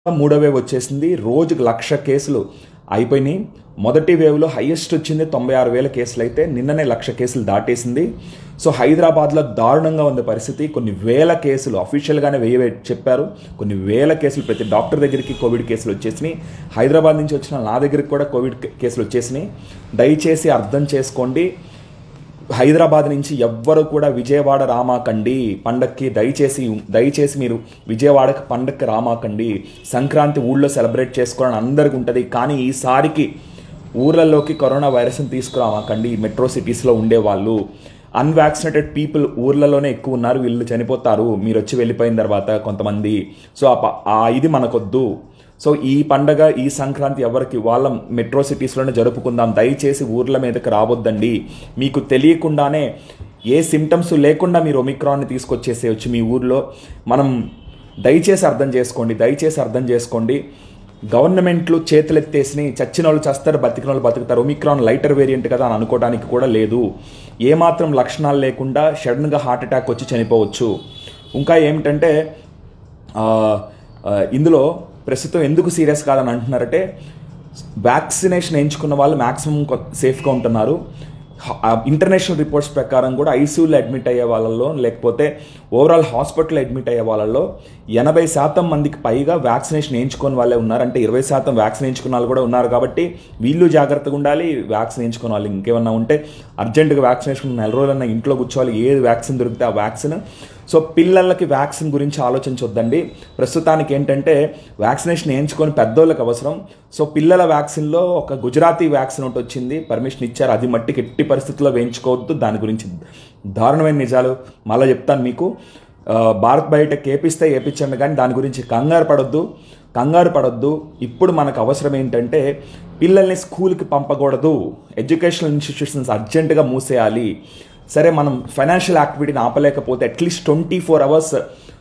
మూడో వేవ్ వచ్చేసింది రోజుకు లక్ష కేసులు అయిపోయినాయి మొదటి వేవ్లో హైయెస్ట్ వచ్చింది తొంభై ఆరు వేల కేసులు అయితే నిన్ననే లక్ష కేసులు దాటేసింది సో హైదరాబాద్లో దారుణంగా ఉంది పరిస్థితి కొన్ని వేల కేసులు అఫీషియల్గానే వెయ్యి చెప్పారు కొన్ని వేల కేసులు ప్రతి డాక్టర్ దగ్గరికి కోవిడ్ కేసులు వచ్చేసినాయి హైదరాబాద్ నుంచి వచ్చిన నా దగ్గరికి కూడా కోవిడ్ కేసులు వచ్చేసినాయి దయచేసి అర్థం చేసుకోండి హైదరాబాద్ నుంచి ఎవ్వరు కూడా విజయవాడ రామాకండి పండక్కి దయచేసి దయచేసి మీరు విజయవాడకి పండక్కి రామాకండి సంక్రాంతి ఊళ్ళో సెలబ్రేట్ చేసుకోవాలని అందరికి ఉంటుంది కానీ ఈసారికి ఊర్లలోకి కరోనా వైరస్ని తీసుకురామాకండి మెట్రో సిటీస్లో ఉండేవాళ్ళు అన్వాక్సినేటెడ్ పీపుల్ ఊర్లలోనే ఎక్కువ ఉన్నారు వీళ్ళు చనిపోతారు మీరు వచ్చి వెళ్ళిపోయిన తర్వాత కొంతమంది సో ఆ ప- ఆ ఇది మనకొద్దు సో ఈ పండగ ఈ సంక్రాంతి ఎవరికి వాళ్ళ మెట్రో సిటీస్లోనే జరుపుకుందాం దయచేసి ఊర్ల మీదకి రావద్దండి మీకు తెలియకుండానే ఏ సిమ్టమ్స్ లేకుండా మీరు ఒమిక్రాన్ని తీసుకొచ్చేసేయచ్చు మీ ఊర్లో మనం దయచేసి అర్థం చేసుకోండి దయచేసి అర్థం చేసుకోండి గవర్నమెంట్లు చేతులెత్తేసి చచ్చిన వాళ్ళు చస్తారు బతికిన వాళ్ళు బతుకుతారు ఒమిక్రాన్ లైటర్ వేరియంట్ కదా అని అనుకోవడానికి కూడా లేదు ఏమాత్రం లక్షణాలు లేకుండా సడన్గా హార్ట్ అటాక్ వచ్చి చనిపోవచ్చు ఇంకా ఏమిటంటే ఆ, ఆ, ఇందులో ప్రస్తుతం ఎందుకు సీరియస్ కాదని అంటున్నారంటే వ్యాక్సినేషన్ ఎంచుకున్న వాళ్ళు మ్యాక్సిమం సేఫ్గా ఉంటున్నారు ఇంటర్నేషనల్ రిపోర్ట్స్ ప్రకారం కూడా ఐసీయూలో అడ్మిట్ అయ్యే వాళ్ళలో లేకపోతే ఓవరాల్ హాస్పిటల్ అడ్మిట్ అయ్యే వాళ్ళలో ఎనభై శాతం మందికి పైగా వ్యాక్సినేషన్ వేయించుకొని వాళ్ళే ఉన్నారు అంటే ఇరవై శాతం వ్యాక్సిన్ వేయించుకున్న వాళ్ళు కూడా ఉన్నారు కాబట్టి వీళ్ళు జాగ్రత్తగా ఉండాలి వ్యాక్సిన్ వేయించుకున్న వాళ్ళు ఇంకేమన్నా ఉంటే అర్జెంటుగా వ్యాక్సినేషన్ నెల రోజులన్నా ఇంట్లో కూర్చోవాలి ఏ వ్యాక్సిన్ దొరికితే ఆ వ్యాక్సిన్ సో పిల్లలకి వ్యాక్సిన్ గురించి ఆలోచించొద్దండి ప్రస్తుతానికి ఏంటంటే వ్యాక్సినేషన్ వేయించుకొని పెద్దోళ్ళకి అవసరం సో పిల్లల వ్యాక్సిన్లో ఒక గుజరాతీ వ్యాక్సిన్ ఒకటి వచ్చింది పర్మిషన్ ఇచ్చారు అది మట్టికి ఎట్టి పరిస్థితుల్లో వేయించుకోవద్దు దాని గురించి దారుణమైన నిజాలు మళ్ళీ చెప్తాను మీకు ఆ, భారత్ బయటకు ఏపిస్తే ఏపించండి కానీ దాని గురించి కంగారు పడొద్దు కంగారు పడొద్దు ఇప్పుడు మనకు అవసరం ఏంటంటే పిల్లల్ని స్కూల్కి పంపకూడదు ఎడ్యుకేషనల్ ఇన్స్టిట్యూషన్స్ అర్జెంటుగా మూసేయాలి సరే మనం ఫైనాన్షియల్ యాక్టివిటీని ఆపలేకపోతే అట్లీస్ట్ ట్వంటీ ఫోర్ అవర్స్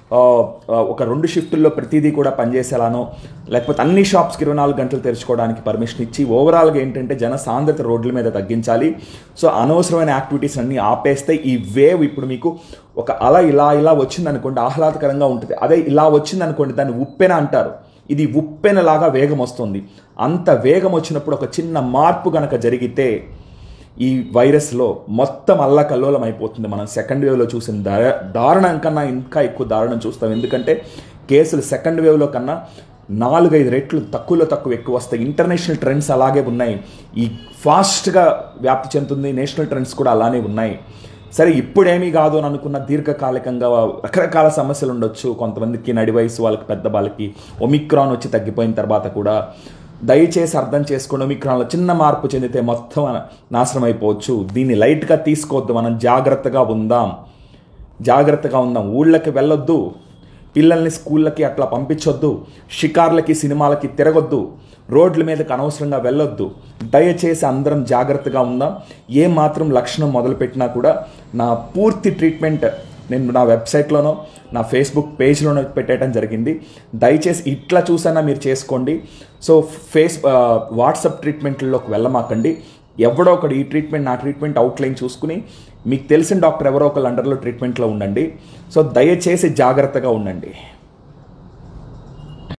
ఒక రెండు షిఫ్టుల్లో ప్రతిదీ కూడా పనిచేసేలానో లేకపోతే అన్ని షాప్స్కి ఇరవై నాలుగు గంటలు తెరుచుకోవడానికి పర్మిషన్ ఇచ్చి ఓవరాల్గా ఏంటంటే జన సాంద్రత రోడ్ల మీద తగ్గించాలి సో అనవసరమైన యాక్టివిటీస్ అన్ని ఆపేస్తే ఈ వేవ్ ఇప్పుడు మీకు ఒక అలా ఇలా ఇలా వచ్చిందనుకోండి ఆహ్లాదకరంగా ఉంటుంది అదే ఇలా వచ్చిందనుకోండి దాన్ని ఉప్పెన అంటారు ఇది ఉప్పెనలాగా వేగం వస్తుంది అంత వేగం వచ్చినప్పుడు ఒక చిన్న మార్పు గనక జరిగితే ఈ వైరస్లో మొత్తం అల్లకల్లోలం అయిపోతుంది మనం సెకండ్ వేవ్లో చూసిన దార దారుణం కన్నా ఇంకా ఎక్కువ దారుణం చూస్తాం ఎందుకంటే కేసులు సెకండ్ వేవ్లో కన్నా నాలుగైదు రెట్లు తక్కువలో తక్కువ ఎక్కువ వస్తాయి ఇంటర్నేషనల్ ట్రెండ్స్ అలాగే ఉన్నాయి ఈ ఫాస్ట్గా వ్యాప్తి చెందుతుంది నేషనల్ ట్రెండ్స్ కూడా అలానే ఉన్నాయి సరే ఇప్పుడేమీ కాదు అని అనుకున్న దీర్ఘకాలికంగా రకరకాల సమస్యలు ఉండొచ్చు కొంతమందికి నడి వయసు వాళ్ళకి పెద్ద వాళ్ళకి ఒమిక్రాన్ వచ్చి తగ్గిపోయిన తర్వాత కూడా దయచేసి అర్థం చేసుకుని ఒమిక్రాన్లో చిన్న మార్పు చెందితే మొత్తం నాశనం అయిపోవచ్చు దీన్ని లైట్గా తీసుకోవద్దు మనం జాగ్రత్తగా ఉందాం జాగ్రత్తగా ఉందాం ఊళ్ళకి వెళ్ళొద్దు పిల్లల్ని స్కూళ్ళకి అట్లా పంపించొద్దు షికార్లకి సినిమాలకి తిరగొద్దు రోడ్ల మీదకి అనవసరంగా వెళ్ళొద్దు దయచేసి అందరం జాగ్రత్తగా ఉందాం ఏ మాత్రం లక్షణం మొదలుపెట్టినా కూడా నా పూర్తి ట్రీట్మెంట్ నేను నా వెబ్సైట్లోనో నా ఫేస్బుక్ పేజ్లోనో పెట్టేయడం జరిగింది దయచేసి ఇట్లా చూసైనా మీరు చేసుకోండి సో ఫేస్ వాట్సాప్ ట్రీట్మెంట్లలోకి వెళ్ళమాకండి ఎవడో ఒకడు ఈ ట్రీట్మెంట్ నా ట్రీట్మెంట్ అవుట్లైన్ చూసుకుని మీకు తెలిసిన డాక్టర్ ఎవరో ఒకళ్ళు అండర్లో ట్రీట్మెంట్లో ఉండండి సో దయచేసి జాగ్రత్తగా ఉండండి